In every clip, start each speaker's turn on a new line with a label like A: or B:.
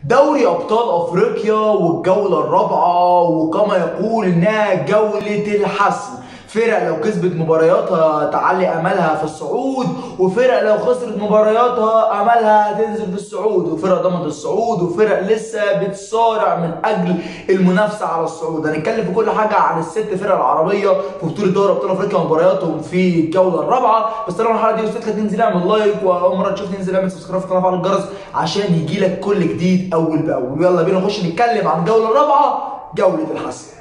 A: دوري ابطال افريقيا والجوله الرابعه وكما يقول انها جوله الحسم فرق لو كسبت مبارياتها تعلي املها في الصعود وفرق لو خسرت مبارياتها املها هتنزل في الصعود وفرق ضمنت الصعود وفرق لسه بتصارع من اجل المنافسه على الصعود هنتكلم في كل حاجه عن الست فرق العربيه في بطوله دوري ابطال افريقيا مبارياتهم في الجوله الرابعه بس طالما الحلقه دي وصلت لك تنزل اعمل لايك واول مره تشوف تنزل اعمل سبسكرايب في القناه وفعل الجرس عشان يجي لك كل جديد اول باول يلا بينا نخش نتكلم عن الجوله الرابعه جوله الحسم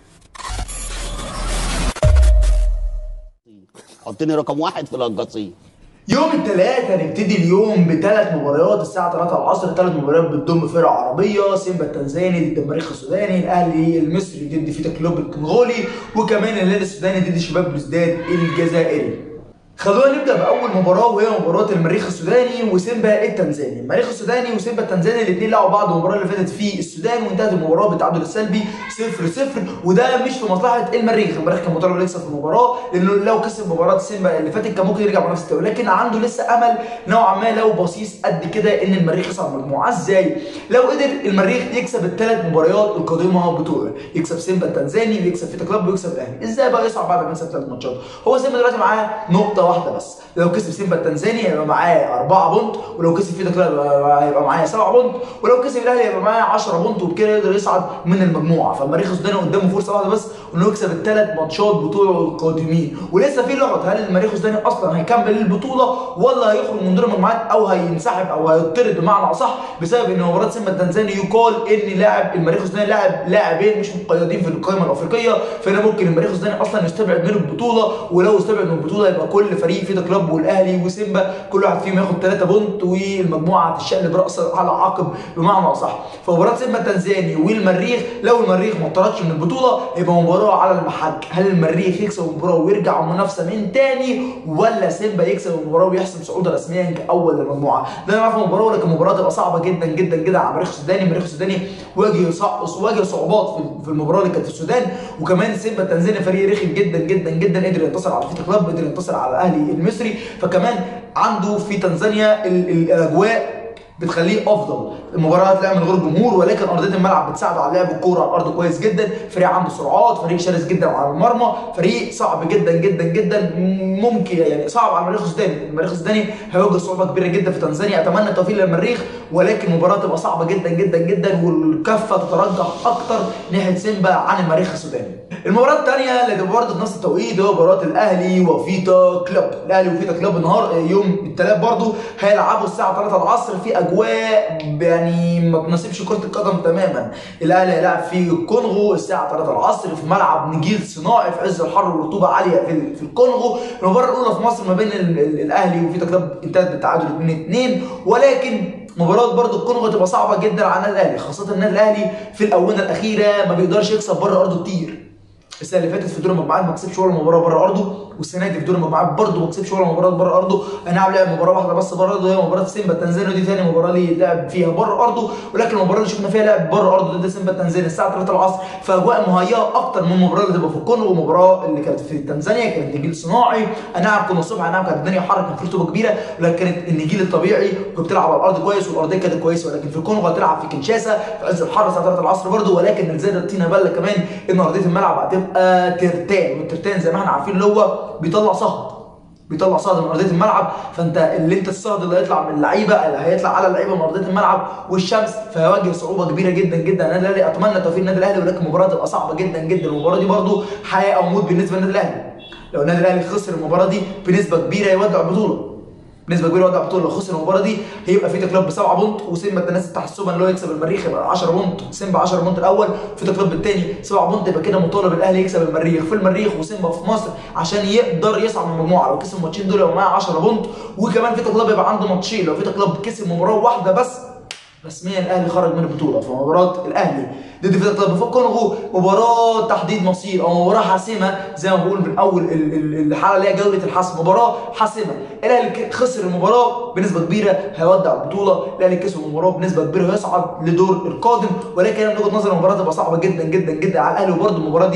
B: حطني رقم واحد في القصيم
A: يوم الثلاث هنبتدي اليوم بثلاث مباريات الساعة 3 العصر ثلاث مباريات بتضم فرق عربية سيمبا التنزاني ضد المريخ السوداني الأهلي المصري ضد فيتا كلوب الكونغولي وكمان الهلال السوداني ضد شباب بلوزداد الجزائري خلونا نبدا باول مباراه وهي مباراه المريخ السوداني وسيمبا التنزاني، المريخ السوداني وسيمبا التنزاني الاثنين لعبوا بعض المباراه اللي فاتت في السودان وانتهت المباراه بالتعادل السلبي 0 0 وده مش في مصلحه المريخ، المريخ كان مطالب يكسب في المباراه لانه لو كسب مباراه سيمبا اللي فاتت كان ممكن يرجع بنفس الدوري، لكن عنده لسه امل نوعا ما لو بصيص قد كده ان المريخ يصعد مجموعه ازاي؟ لو قدر المريخ يكسب الثلاث مباريات القادمه بتوعه، يكسب سيمبا التنزاني ويكسب فيتا كلوب ويكسب الاهلي، ازاي بقى يصعد بعد ما يكسب ثلاث ماتشات؟ هو سيمبا دلوقتي معاه نقطه واحده بس، لو كسب سيمبا التنزاني هيبقى معاه 4 بونت ولو كسب فيتا كلوب هيبقى معاه 7 بونت ولو كسب الاهلي هيبقى معاه 10 بونت وبكده يقدر يصعد من المجموعه فالمريخ السوداني قدامه فرصه واحده بس انه يكسب الثلاث ماتشات بتوعه القادمين ولسه في لغط هل المريخ السوداني اصلا هيكمل البطوله ولا هيخرج من دور المجموعات او هينسحب او هيطرد بمعنى اصح بسبب ان مباراه سيمبا التنزاني يقال ان لاعب المريخ السوداني لاعب لاعبين مش مقيدين في القائمه الافريقيه فهنا ممكن المريخ السوداني اصلا يستبعد من البطوله ولو استبعد من البطوله يبقى كل فريق فيتا كلوب والاهلي وسيمبا كل واحد فيهم ياخد 3 بونت والمجموعه هتشقلب راس على عقب بمعنى اصح فمباراه سيمبا التنزاني والمريخ لو المريخ ما طردش من البطوله يبقى مباراه على المحك هل المريخ يكسب المباراه ويرجع منافسه من تاني ولا سيمبا يكسب المباراه ويحسم صعوده رسميا كاول المجموعه ده انا عارف المباراه ولكن المباراه تبقى صعبه جدا جدا جدا على المريخ السوداني المريخ السوداني واجه واجه صعوبات في المباراه اللي كانت في السودان وكمان سيمبا التنزاني فريق رخم جدا جدا جدا قدر ينتصر على فيتا كلوب قدر ينتصر على الاهلي المصري فكمان عنده في تنزانيا الاجواء بتخليه افضل المباراه هتلاقيها من غير جمهور ولكن ارضيه الملعب بتساعده على لعب الكوره على الارض كويس جدا فريق عنده سرعات فريق شرس جدا على المرمى فريق صعب جدا جدا جدا ممكن يعني صعب على المريخ السوداني المريخ السوداني هيواجه صعوبه كبيره جدا في تنزانيا اتمنى التوفيق للمريخ ولكن المباراه تبقى صعبه جدا جدا جدا والكفه تترجح اكتر ناحيه سيمبا عن المريخ السوداني المباراه الثانيه اللي هتبقى برضه في نفس التوقيت هو مباراه الاهلي وفيتا كلوب الاهلي وفيتا كلوب النهار يوم الثلاث برضه هيلعبوا الساعه 3 العصر في اجواء يعني ما تناسبش كره القدم تماما الاهلي هيلاعب في الكونغو الساعه 3 العصر في ملعب نجيل صناعي في عز الحر والرطوبه عاليه في, في الكونغو المباراه الاولى في مصر ما بين الاهلي وفيتا كلوب انتهت بالتعادل 2 2 ولكن مباراه برضه الكونغو تبقى صعبه جدا على الاهلي خاصه ان الاهلي في الاونه الاخيره ما بيقدرش يكسب بره ارضه كتير السنه اللي فاتت في دور المجموعات ما كسبش ولا مباراه بره ارضه والسنه دي في دور المجموعات برضه ما كسبش ولا مباراه بره ارضه انا نعم لعب مباراه واحده بس بره ارضه هي مباراه سيمبا التنزاني ودي ثاني مباراه ليه لعب فيها بره ارضه ولكن المباراه اللي شفنا فيها لعب بره ارضه ضد سيمبا التنزاني الساعه 3 العصر فاجواء مهيئه اكتر من المباراه اللي تبقى في الكونغو المباراه اللي كانت في تنزانيا كانت نجيل صناعي انا نعم كنا الصبح نعم كانت الدنيا حر كان في رطوبه كبيره ولكن كانت النجيل الطبيعي كنت بتلعب على الارض كويس والارضيه كانت كويسه ولكن في الكونغو هتلعب في كنشاسا في عز الحر الساعه 3 العصر برضه ولكن اللي زاد الطينه بله كمان ان ارضيه الملعب هتبقى ترتان والترتان زي ما احنا عارفين اللي هو بيطلع صهد بيطلع صهد من ارضيه الملعب فانت اللي انت الصهد اللي هيطلع من اللعيبه اللي هيطلع على اللعيبه من ارضيه الملعب والشمس فهيواجه صعوبه كبيره جدا جدا النادي الاهلي اتمنى توفيق النادي الاهلي ولكن المباراه تبقى صعبه جدا جدا المباراه دي برده حياه او موت بالنسبه للنادي الاهلي لو النادي الاهلي خسر المباراه دي بنسبه كبيره يودع البطوله بنسبه كبيره يودع البطوله لو خسر المباراه دي هيبقى فيتا كلوب بسبعه بونت وسيمبا التنازل تحسبا اللي هو يكسب المريخ يبقى 10 بونت سيمبا 10 بونت الاول فيتا كلوب الثاني 7 بونت يبقى كده مطالب الاهلي يكسب المريخ في المريخ وسيمبا في مصر عشان يقدر يصعد من المجموعه لو كسب الماتشين دول يبقى معاه 10 بونت وكمان فيتا كلوب يبقى عنده ماتشين لو فيتا كلوب كسب مباراه واحده بس رسميا الاهلي خرج من البطوله فمباراه الاهلي ضد فيتا كلوب في الكونغو مباراه تحديد مصير او مباراه حاسمه زي ما بقول من اول الحلقه اللي هي جوله الحسم مباراه حاسمه الاهلي خسر المباراه بنسبه كبيره هيودع البطوله الاهلي كسب المباراه بنسبه كبيره هيصعد لدور القادم ولكن من وجهه نظري المباراه تبقى صعبه جدا جدا جدا على الاهلي وبرده المباراه دي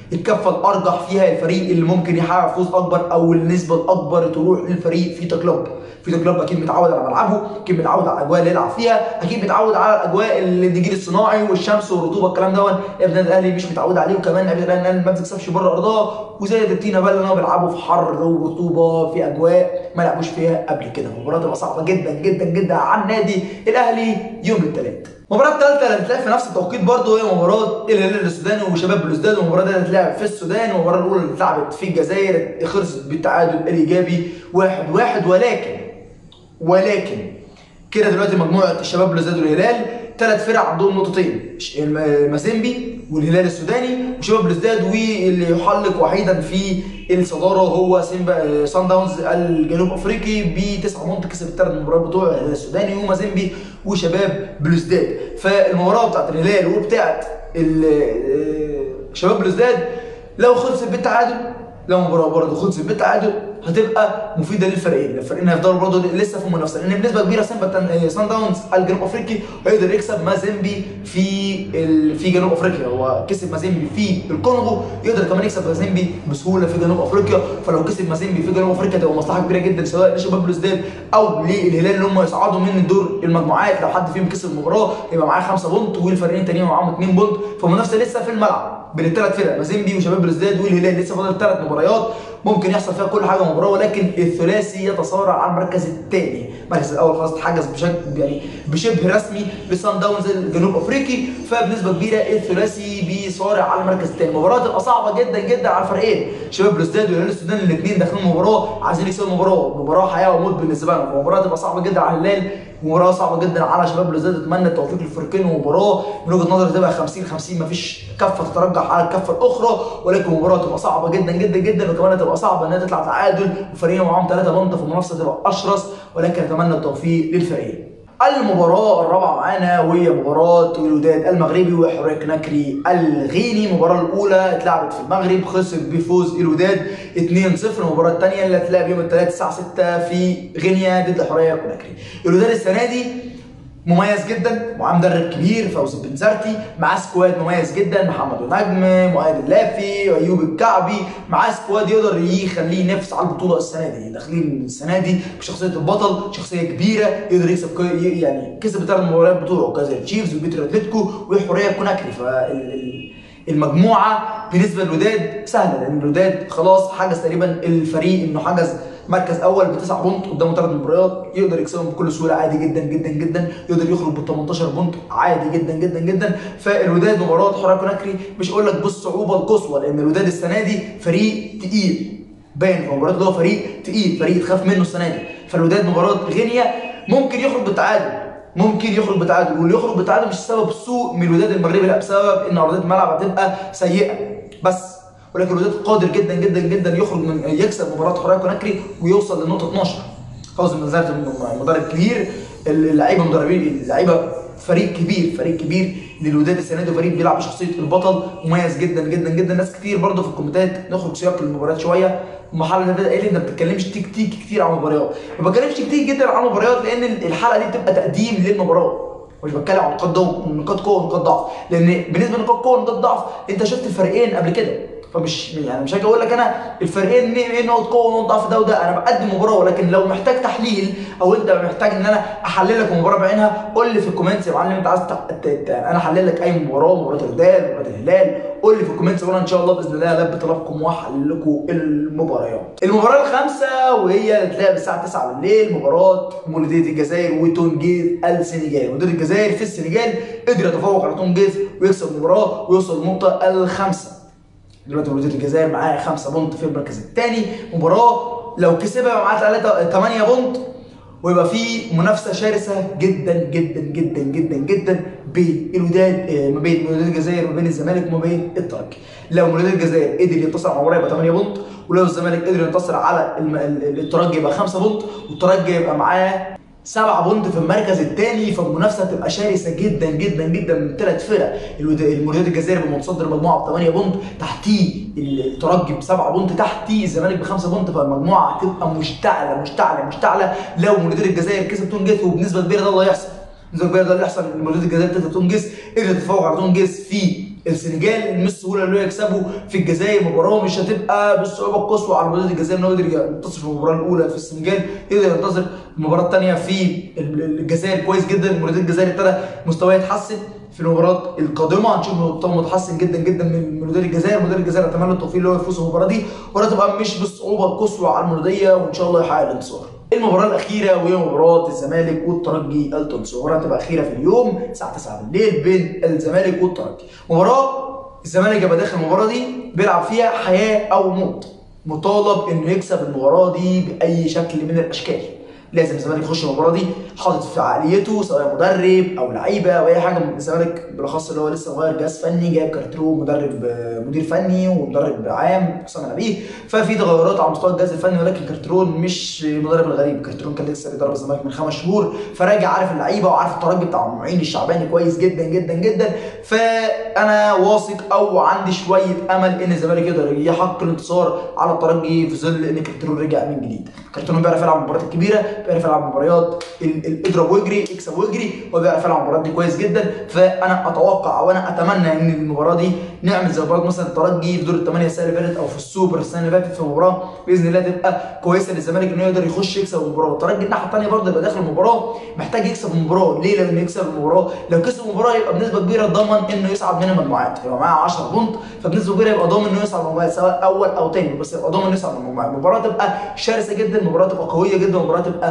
A: الكفه الارجح فيها الفريق اللي ممكن يحقق فوز اكبر او النسبه الاكبر تروح للفريق فيتا كلوب فيتا كلوب اكيد متعود على ملعبه اكيد متعود على الاجواء اللي يلعب فيها اكيد متعود على الاجواء النجيل الصناعي والشمس والرطوبه الكلام ده النادي الاهلي مش متعود عليه وكمان النادي الاهلي ما بتكسبش بره ارضها وزائد الطينه بقى اللي هو بيلعبوا في حر ورطوبه في اجواء ما لعبوش فيها قبل كده المباراه تبقى صعبه جدا جدا جدا على النادي الاهلي يوم الثلاث المباراة الثالثة اللي هتتلعب في نفس التوقيت برضه هي مباراة الهلال السوداني وشباب بلوزداد والمباراة دي هتتلعب في السودان والمباراة الأولى اللي اتلعبت في الجزائر خلصت بالتعادل الإيجابي واحد واحد ولكن ولكن كده دلوقتي مجموعة الشباب بلوزداد والهلال ثلاث فرق عندهم نقطتين مازيمبي والهلال السوداني وشباب بلوزداد واللي يحلق وحيدا في الصداره هو سيمبا سان داونز الجنوب افريقي بتسع نقط كسب الثلاث مباريات بتوع الهلال السوداني ومازيمبي وشباب بلوزداد فالمباراه بتاعت الهلال وبتاعت شباب بلوزداد لو خلصت بالتعادل لو مباراه برضه خلصت بالتعادل هتبقى مفيده للفريقين، الفريقين هيفضلوا برضه لسه في منافسه لان بنسبه كبيره سيمبا سان داونز الجنوب افريقي هيقدر يكسب مازيمبي في ال... في جنوب افريقيا هو كسب مازيمبي في الكونغو يقدر كمان يكسب مازيمبي بسهوله في جنوب افريقيا فلو كسب مازيمبي في جنوب افريقيا تبقى مصلحه كبيره جدا سواء لشباب بلوزداد او للهلال اللي هم يصعدوا من دور المجموعات لو حد فيهم كسب المباراه يبقى معاه خمسه بونت والفريقين التانيين معاهم اثنين بونت فالمنافسه لسه في الملعب بين الثلاث فرق مازيمبي وشباب بلوزداد والهلال لسه فاضل ثلاث مباريات ممكن يحصل فيها كل حاجه مباراه ولكن الثلاثي يتصارع على المركز الثاني المركز الاول خلاص اتحجز بشكل يعني بشبه رسمي لسان داونز الجنوب افريقي فبنسبه كبيره الثلاثي بيصارع على المركز الثاني المباراه تبقى صعبه جدا جدا على الفريقين شباب بلوزداد والهلال السوداني الاثنين داخلين مباراه عايزين يكسبوا المباراه مباراه حياه وموت بالنسبه لهم المباراه تبقى صعبه جدا على الهلال مباراه صعبه جدا على شباب بلوزداد اتمنى التوفيق للفريقين ومباراه من وجهه نظري تبقى 50 50 مفيش كفه تترجح على الكفه الاخرى ولكن المباراه تبقى صعبه جدا جدا جدا وكمان تبقى صعبه انها تطلع تعادل وفريقين معاهم ثلاثه بونت فالمنافسه تبقى اشرس ولكن اتمنى التوفيق للفريقين المباراة الرابعة معانا وهي مباراة الوداد المغربي وحراك نكري الغيني المباراة الأولى اتلعبت في المغرب خسر بفوز الوداد 2-0 المباراة الثانية اللي هتلعب يوم الثلاث الساعة 6 في غينيا ضد حراك نكري الوداد السنة دي مميز جدا معاه مدرب كبير فوزي بن زرتي معاه سكواد مميز جدا محمد النجم مؤيد اللافي ايوب الكعبي معاه سكواد يقدر يخليه ينافس على البطوله السنه دي داخلين السنه دي بشخصيه البطل شخصيه كبيره يقدر يكسب يعني كسب الثلاث مباريات بتوعه كازر تشيفز وبيتر اتلتيكو وحوريه كوناكري فال المجموعه بالنسبه للوداد سهله لان الوداد خلاص حجز تقريبا الفريق انه حجز مركز اول بتسع بونت قدامه ثلاث مباريات يقدر يكسبهم بكل سهوله عادي جدا جدا جدا يقدر يخرج بال 18 بونت عادي جدا جدا جدا فالوداد مباراه حراك كوناكري مش اقول لك بالصعوبه القصوى لان الوداد السنه دي فريق تقيل باين في المباراه اللي هو فريق تقيل فريق تخاف منه السنه دي فالوداد مباراه غينيا ممكن يخرج بالتعادل ممكن يخرج بتعادل واللي يخرج بتعادل مش بسبب سوء من الوداد المغربي لا بسبب ان ارضيه الملعب هتبقى سيئه بس ولكن الوداد قادر جدا جدا جدا يخرج من يكسب مباراه حراك كوناكري ويوصل للنقطه 12 فوز بن زرت مدرب كبير اللعيبه مدربين اللعيبه فريق كبير فريق كبير للوداد السنه دي فريق بيلعب بشخصيه البطل مميز جدا جدا جدا ناس كتير برضه في الكومنتات نخرج سياق المباريات شويه محل ده قال لي انت ما بتتكلمش تكتيك كتير عن المباريات ما بتكلمش كتير جدا عن المباريات لان الحلقه دي بتبقى تقديم للمباراه مش بتكلم عن نقاط ضعف نقاط قوه ونقاط ضعف لان بالنسبه لنقاط قوه ونقاط ضعف انت شفت الفريقين قبل كده فمش يعني مش هاجي اقول لك انا الفريقين ايه نقط قوه ونقط ضعف ده وده انا بقدم مباراه ولكن لو محتاج تحليل او انت محتاج ان انا احلل لك مباراه بعينها قول لي في الكومنتس يا معلم انت عايز انا احلل لك اي مباراه مباراه الوداد مباراه الهلال قول لي في الكومنتس وانا ان شاء الله باذن الله البي طلبكم واحلل لكم المباريات المباراه الخامسه وهي اللي هتتلعب الساعه 9 بالليل مباراه مولوديه الجزائر وتونجيز السنغال مولوديه الجزائر في السنغال قدر يتفوق على تونجيز ويكسب المباراه ويوصل للنقطه الخامسه دلوقتي مولوديه الجزائر معاه 5 بونت في المركز الثاني مباراه لو كسبها يبقى معاه 3 8 بونت ويبقى في منافسه شرسه جدا جدا جدا جدا جدا بين الوداد ما بين مولوديه الجزائر وما بين الزمالك وما بين الترجي لو مولوديه الجزائر قدر ينتصر على المباراه يبقى 8 بونت ولو الزمالك قدر ينتصر على الترجي يبقى 5 بونت والترجي يبقى معاه سبعة بونت في المركز الثاني فالمنافسه هتبقى شرسه جدا جدا جدا من ثلاث فرق المولوديه الجزائر بمتصدر المجموعه ب 8 بونت تحتيه الترجي بسبعة بونت تحتيه الزمالك بخمسة بونت فالمجموعه هتبقى مشتعله مشتعله مشتعله لو مولوديه الجزائر كسب تونجيت وبنسبه كبيره ده اللي هيحصل نسبه كبيره ده اللي يحصل ان مولوديه الجزائر تقدر تنجز قدرت تتفوق على تونجز في السنغال مش سهوله اللي هو يكسبوا في الجزائر مباراه مش هتبقى بالصعوبه القصوى على مولوديه الجزائر ان هو يقدر ينتصر في المباراه الاولى في السنغال يقدر ينتصر المباراه الثانيه في الجزائر كويس جدا مولوديه الجزائر ابتدى مستواه يتحسن في المباراه القادمه هنشوف مستوى متحسن جدا جدا من مولوديه الجزائر مولوديه الجزائر اتمنى التوفيق اللي هو يفوز في المباراه دي ولا تبقى مش بالصعوبه القصوى على المولوديه وان شاء الله يحقق الانتصار المباراة الأخيرة وهي مباراة الزمالك والترجي التونسي، المباراة هتبقى أخيرة في اليوم الساعة 9 بالليل بين الزمالك والترجي، مباراة الزمالك يبقى داخل المباراة دي بيلعب فيها حياة أو موت، مطالب إنه يكسب المباراة دي بأي شكل من الأشكال، لازم الزمالك يخش المباراه دي حاطط في عقليته سواء مدرب او لعيبه او اي حاجه من الزمالك بالاخص اللي هو لسه مغير جهاز فني جايب كارترو مدرب مدير فني ومدرب عام حسام نبيه ففي تغيرات على مستوى الجهاز الفني ولكن كارترون مش المدرب الغريب كارترون كان لسه بيدرب الزمالك من خمس شهور فراجع عارف اللعيبه وعارف الترجي بتاع معين الشعباني كويس جدا جدا جدا فانا واثق او عندي شويه امل ان الزمالك يقدر يحقق الانتصار على الترجي في ظل ان كارترون رجع من جديد كارترون بيعرف يلعب المباريات الكبيره بيعرف يلعب مباريات اضرب واجري اكسب واجري هو بيعرف يلعب المباريات دي كويس جدا فانا اتوقع وانا اتمنى ان المباراه دي نعمل زي مباراه مثلا الترجي في دور الثمانيه السنه اللي فاتت او في السوبر السنه اللي فاتت في مباراه باذن الله تبقى كويسه للزمالك انه يقدر يخش يكسب المباراه الترجي الناحيه الثانيه برضه يبقى داخل المباراه محتاج يكسب المباراه ليه لانه يكسب المباراه لو كسب المباراه يبقى بنسبه كبيره ضمن انه يصعد من المجموعات يبقى معاه 10 بونت فبنسبه كبيره يبقى ضامن انه يصعد من المجموعات سواء اول او ثاني بس يبقى ضامن انه يصعد من المجموعات المباراه تبقى شرسه جدا المباراه تبقى قويه جدا المباراه تبقى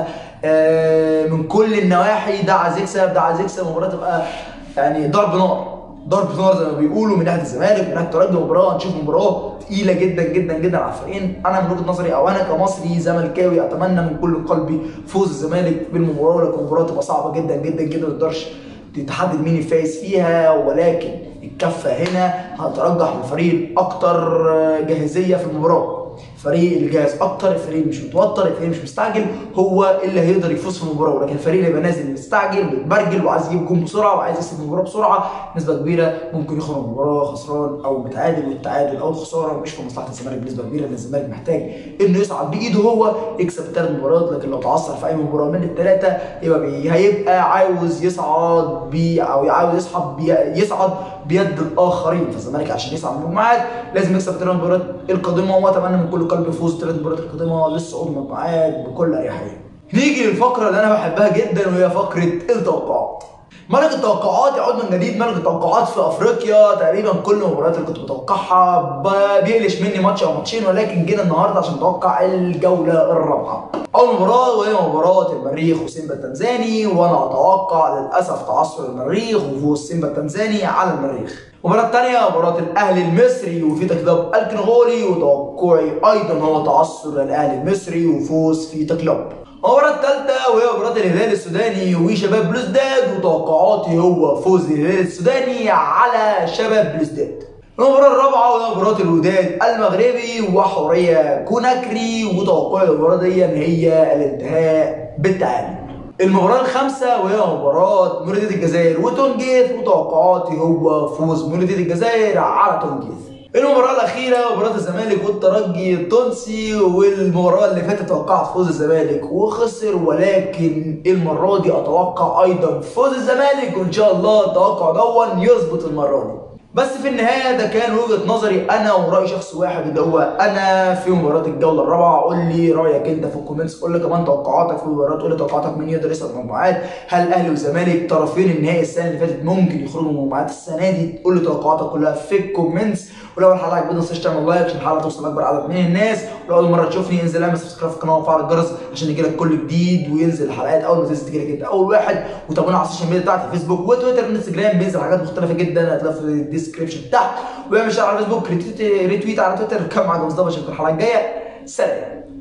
A: آه من كل النواحي ده عايز يكسب ده عايز يكسب المباراه تبقى يعني ضرب نار ضرب نار زي ما بيقولوا من ناحيه الزمالك من ناحيه الترجي مباراه هنشوف مباراه تقيله جدا جدا جدا على الفريقين انا من وجهه نظري او انا كمصري زملكاوي اتمنى من كل قلبي فوز الزمالك بالمباراه ولكن المباراه تبقى صعبه جدا جدا جدا ما تقدرش تتحدد مين الفايز فيها ولكن الكفه هنا هترجح الفريق الاكثر جاهزيه في المباراه الفريق اللي جاهز اكتر الفريق اللي مش متوتر الفريق مش مستعجل هو اللي هيقدر يفوز في المباراه ولكن الفريق اللي يبقى نازل مستعجل متبرجل وعايز يجيب جون بسرعه وعايز يكسب المباراه بسرعه نسبه كبيره ممكن يخرج المباراه خسران او متعادل والتعادل او الخساره مش في مصلحه الزمالك بنسبه كبيره لان الزمالك محتاج انه يصعد بايده هو يكسب الثلاث مباريات لكن لو تعثر في اي مباراه من الثلاثه يبقى بي هيبقى عاوز يصعد بي او عاوز يصعد بي يصعد بيد الاخرين فالزمالك عشان يصعد من المجموعات لازم يكسب الثلاث مباريات القادمه واتمنى من كل قلبي فوز الثلاث مباريات القادمه للصعود من المجموعات بكل اريحيه. نيجي للفقره اللي انا بحبها جدا وهي فقره التوقعات. ملك التوقعات يعود من جديد ملك التوقعات في افريقيا تقريبا كل المباريات اللي كنت متوقعها بيقلش مني ماتش او ماتشين ولكن جينا النهارده عشان نتوقع الجوله الرابعه. اول مباراه وهي مباراه المريخ وسيمبا التنزاني وانا اتوقع للاسف تعثر المريخ وفوز سيمبا التنزاني على المريخ. المباراة الثانية مباراة الأهلي المصري وفيتا كلوب الكنغولي وتوقعي أيضا هو تعثر الأهلي المصري وفوز فيتا كلوب. المباراة الثالثة وهي مباراة الهلال السوداني وشباب بلوزداد وتوقعاتي هو فوز الهلال السوداني على شباب بلوزداد. المباراة الرابعة وهي مباراة الوداد المغربي وحورية كوناكري وتوقعي المباراة دي إن هي الانتهاء بالتعادل. المباراة الخامسة وهي مباراة مولودية الجزائر وتونجيز وتوقعاتي هو فوز مولودية الجزائر على تونجيز. المباراة الأخيرة مباراة الزمالك والترجي التونسي والمباراة اللي فاتت توقعت فوز الزمالك وخسر ولكن المرة دي أتوقع أيضا فوز الزمالك وإن شاء الله التوقع دون يظبط المرة دي. بس في النهايه ده كان وجهه نظري انا وراي شخص واحد اللي هو انا في مباراه الجوله الرابعه قول لي رايك انت في الكومنتس قول لي كمان توقعاتك في المباراه قول لي توقعاتك مين يقدر يصعد المجموعات هل الاهلي والزمالك طرفين النهائي السنه اللي فاتت ممكن يخرجوا من المجموعات السنه دي قول لي توقعاتك كلها في الكومنتس ولو الحلقه عجبتك ما تنساش تعمل لايك عشان الحلقه توصل لاكبر عدد من الناس ولو اول مره تشوفني انزل اعمل سبسكرايب في القناه وفعل الجرس عشان يجيلك كل جديد وينزل الحلقات اول ما تنزل تجيلك انت اول واحد وتابعونا على السوشيال ميديا بتاعتي فيسبوك وتويتر وانستجرام بينزل حاجات مختلفه جدا هتلاقيها في الديسكربشن تحت واعمل شير على فيسبوك ريتويت, ريتويت على تويتر كم معاك مصطفى اشوفكم الحلقه الجايه سلام